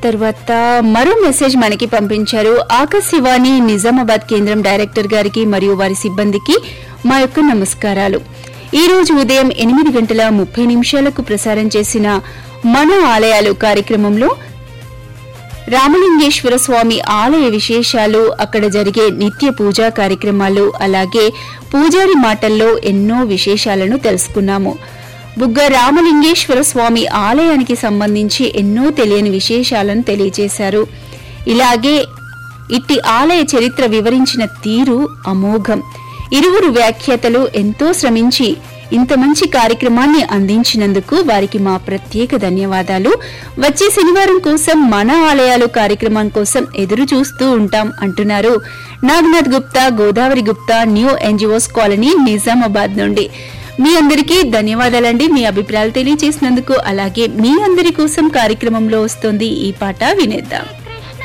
తర్వాత మరో మెసేజ్ మనకి పంపించారు ఆకాశవాణి నిజామాబాద్ కేంద్రం డైరెక్టర్ గారికి మరియు వారి సిబ్బందికి మా యొక్క నమస్కారాలు ఈ రోజు ఉదయం ఎనిమిది గంటల ముప్పై నిమిషాలకు ప్రసారం చేసిన మన ఆలయాలు కార్యక్రమంలో రామలింగేశ్వర స్వామి ఆలయ విశేషాలు అక్కడ జరిగే నిత్య పూజా కార్యక్రమాలు అలాగే పూజారి మాటల్లో ఎన్నో విశేషాలను తెలుసుకున్నాము బుగ్గ రామలింగేశ్వర స్వామి ఆలయానికి సంబంధించి ఎన్నో తెలియని విశేషాలను తెలియజేశారు ఇలాగే ఇట్టి ఆలయ చరిత్ర వివరించిన తీరు అమోఘం ఇరువురు వ్యాఖ్యాతలు ఎంతో శ్రమించి ఇంత మంచి కార్యక్రమాన్ని అందించినందుకు వారికి మా ప్రత్యేక ధన్యవాదాలు వచ్చే శనివారం కోసం మన ఆలయాలు కార్యక్రమం కోసం ఎదురు చూస్తూ ఉంటాం అంటున్నారు Naganath Gupta Godavari Gupta new NGOs colony Nizamabad నుండి మీ అందరికీ ధన్యవాదాలండి మీ అభిప్రాయాలు తెలియజేసినందుకు అలాగే మీ అందరి కోసం కార్యక్రమంలో వస్తుంది ఈ పాట వినేద్దాం